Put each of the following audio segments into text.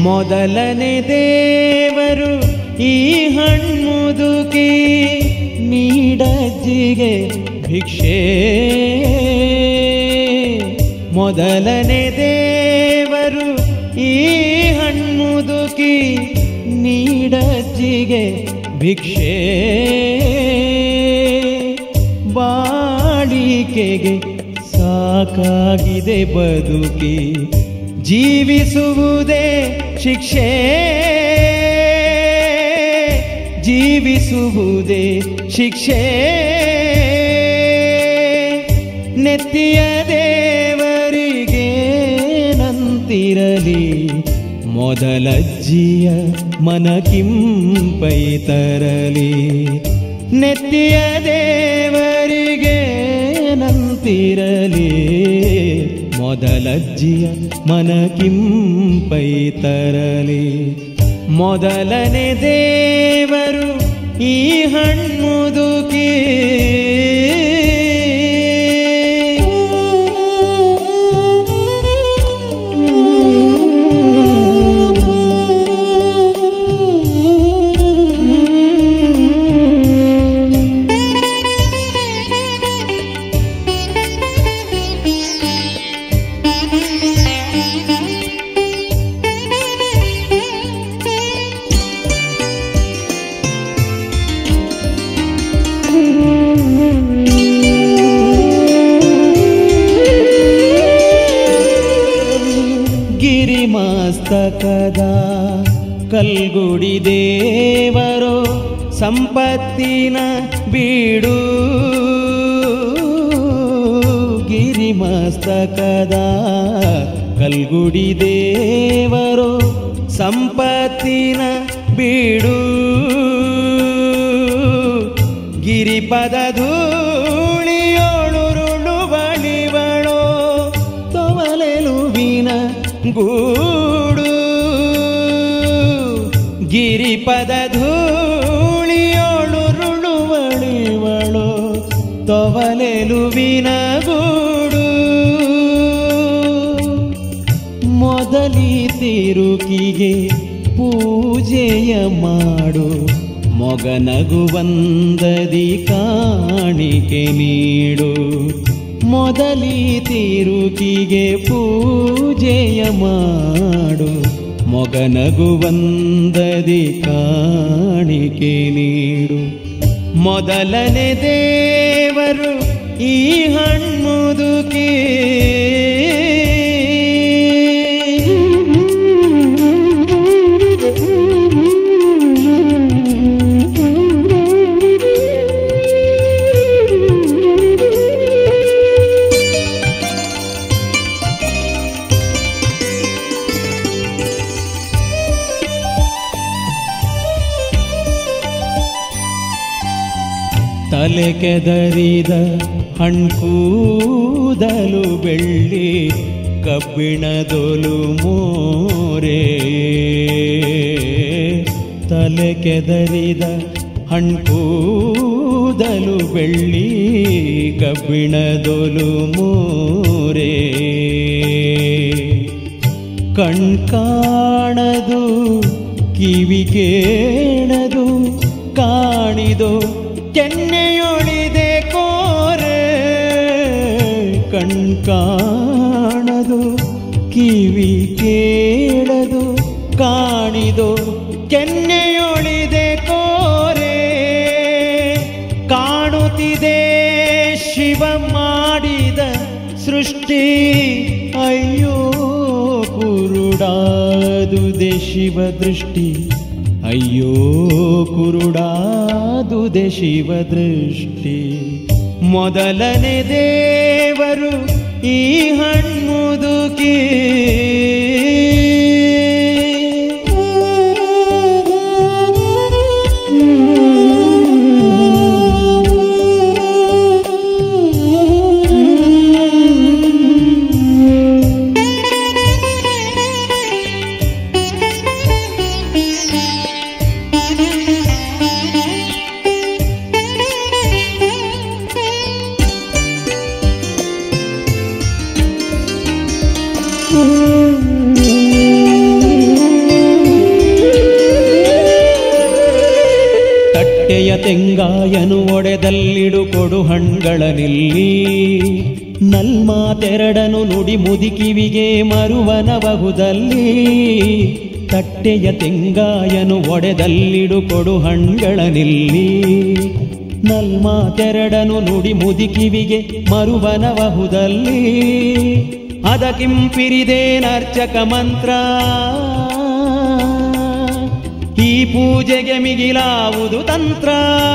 ಮೊದಲನೇ ದೇವರು ಈ ಹಣ್ಮುದುಕಿ ನೀಡಜ್ಜಿಗೆ ಭಿಕ್ಷೆ ಮೊದಲನೇ ದೇವರು ಈ ಹಣ್ಮುದುಕಿ ನೀಡಜ್ಜಿಗೆ ಭಿಕ್ಷೆ ಬಾಳಿಕೆಗೆ ಸಾಕಾಗಿದೆ ಬದುಕಿ ಜೀವಿಸುವುದೇ ಶಿಕ್ಷೆ ಜೀವಿಸುವುದೇ ಶಿಕ್ಷೆ ನೆತ್ತಿಯ ದೇವರಿಗೆ ನಂತಿರಲಿ ಮೊದಲಜ್ಜಿಯ ಮನಕಿಂಪೈ ತರಲಿ ನೆತ್ತಿಯ ದೇವರಿಗೆ ನಂತಿರಲಿ ಮೊದಲಜ್ಜಿಯ ಮನಕಿಂಪೈ ತರಲಿ ಮೊದಲನೇ ದೇವರು ಈ ಹಣ್ಮುದುಕಿ ಗಿರಿಮಸ್ತಕದ ಕಲ್ಗುಡಿ ದೇವರೋ ಸಂಪತ್ತಿನ ಬೀಡು ಗಿರಿಮಸ್ತಕದ ಕಲ್ಗುಡಿ ದೇವರೋ ಸಂಪತ್ತಿನ ಬೀಡು ಗಿರಿಪದ ಧೂಳಿಯೋಳುರುಳು ಬಳಿವಳೋ ತೊವಲೆಲುವಿನ ಗೂಡು ಗಿರಿಪದ ಧೂಳಿಯೋಳುರುಳು ಬಳಿವಳೋ ತೊವಲೆಲುವಿನ ಗೂಡು ಮೊದಲಿ ತಿರುಕಿಗೆ ಪೂಜೆಯ ಮಾಡು ಮೊಗನಗುವಂದದಿ ಕಾಣಿಕೆ ನೀಡು ಮೊದಲಿ ತಿರುಕಿಗೆ ಪೂಜೆಯ ಮಾಡು ಮೊಗನಗುವಂದದಿ ಕಾಣಿಕೆ ನೀಡು ಮೊದಲನೇ ದೇವರು ಈ ಹಣ್ಮುದುಕಿ ತಲೆ ಕೆದರಿದ ಹಣ್ಕೂದಲು ಬೆಳ್ಳಿ ಕಬ್ಬಿಣದೊಲು ಮೋರೆ ತಲೆ ಕೆದರಿದ ಹಣ್ಕೂದಲು ಬೆಳ್ಳಿ ಕಬ್ಬಿಣದೊಲು ಮೋರೆ ಕಣ್ಕಾಣದು ಕಿವಿ ಕೇಳದು ಕಾಣಿದು ಕೆನ್ನೆಯೊಳಿದೆ ಕೋರೆ ಕಣ್ಕಾಣದು ಕಿವಿ ಕೇಳದು ಕಾಣಿದು ಕೆನ್ನೆಯೊಳಿದೆ ಕೋರೆ ಕಾಣುತ್ತಿದೆ ಶಿವ ಮಾಡಿದ ಸೃಷ್ಟಿ ಅಯ್ಯೋ ಕುರುಡಾದುದೆ ಶಿವ ದೃಷ್ಟಿ ಅಯ್ಯೋ ಕುರುಡಾದುದೆ ಶಿವ ದೃಷ್ಟಿ ಮೊದಲನೇ ದೇವರು ಈ ಹಣ್ಮುದುಕಿ ತೆಂಗಾಯನು ಒಡೆದಲ್ಲಿಡು ಕೊಡು ಹಣ್ಗಳನಿಲ್ಲಿ ನಲ್ಮಾತೆರಡನು ನುಡಿ ಮುದಿಕಿವಿಗೆ ಮರುವನಬಹುದಲ್ಲಿ ತಟ್ಟೆಯ ತೆಂಗಾಯನು ಒಡೆದಲ್ಲಿಡು ಕೊಡು ಹಣ್ಗಳನಿಲ್ಲಿ ನಲ್ಮಾತೆರಡನು ನುಡಿ ಮುದಿಕಿವಿಗೆ ಮರುವನಬಹುದಲ್ಲಿ ಅದಕ್ಕಿಂಪಿರಿದೇನರ್ಚಕ ಮಂತ್ರ ಈ ಪೂಜೆಗೆ ಮಿಗಿಲಾವುದು ತಂತ್ರ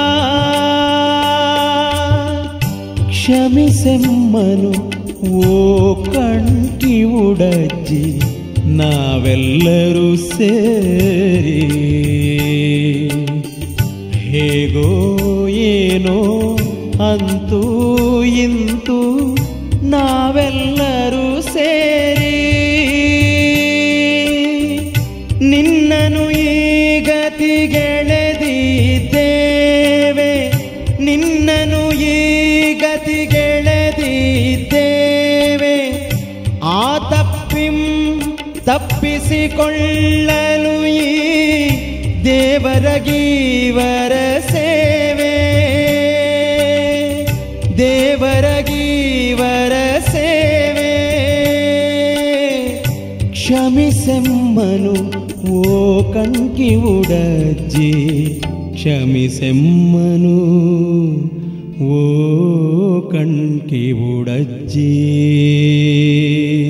ಕ್ಷಮಿಸೆಮ್ಮನು ಓ ಕಣ್ಕಿ ಉಡಜ್ಜಿ ನಾವೆಲ್ಲರೂ ಸೇರಿ ಹೇಗೋ ಏನೋ ಅಂತೂ ಇಂತೂ ನಾವೆಲ್ಲರೂ ಸೇರಿ ನಿನ್ನನು ಈ ಗತಿಗೆಳೆದಿದ್ದೇವೆ ನಿನ್ನನು ಈ ಗತಿಗೆಳೆದಿದ್ದೇವೆ ಆ ತಪ್ಪಿಂ ತಪ್ಪಿಸಿಕೊಳ್ಳಲು ಈ ದೇವರ ಗೀವರ ಸೇವೆ ದೇವರ ಗೀವರ ಸೇವೆ ಕ್ಷಮಿಸೆಮ್ಮನು ಓ ಕಣ್ಕಿ ಉಡಜ್ಜಿ ಕ್ಷಮಿಸೆಮ್ಮನು ಓ ಕಣ್ಕಿ ಉಡಜ್ಜಿ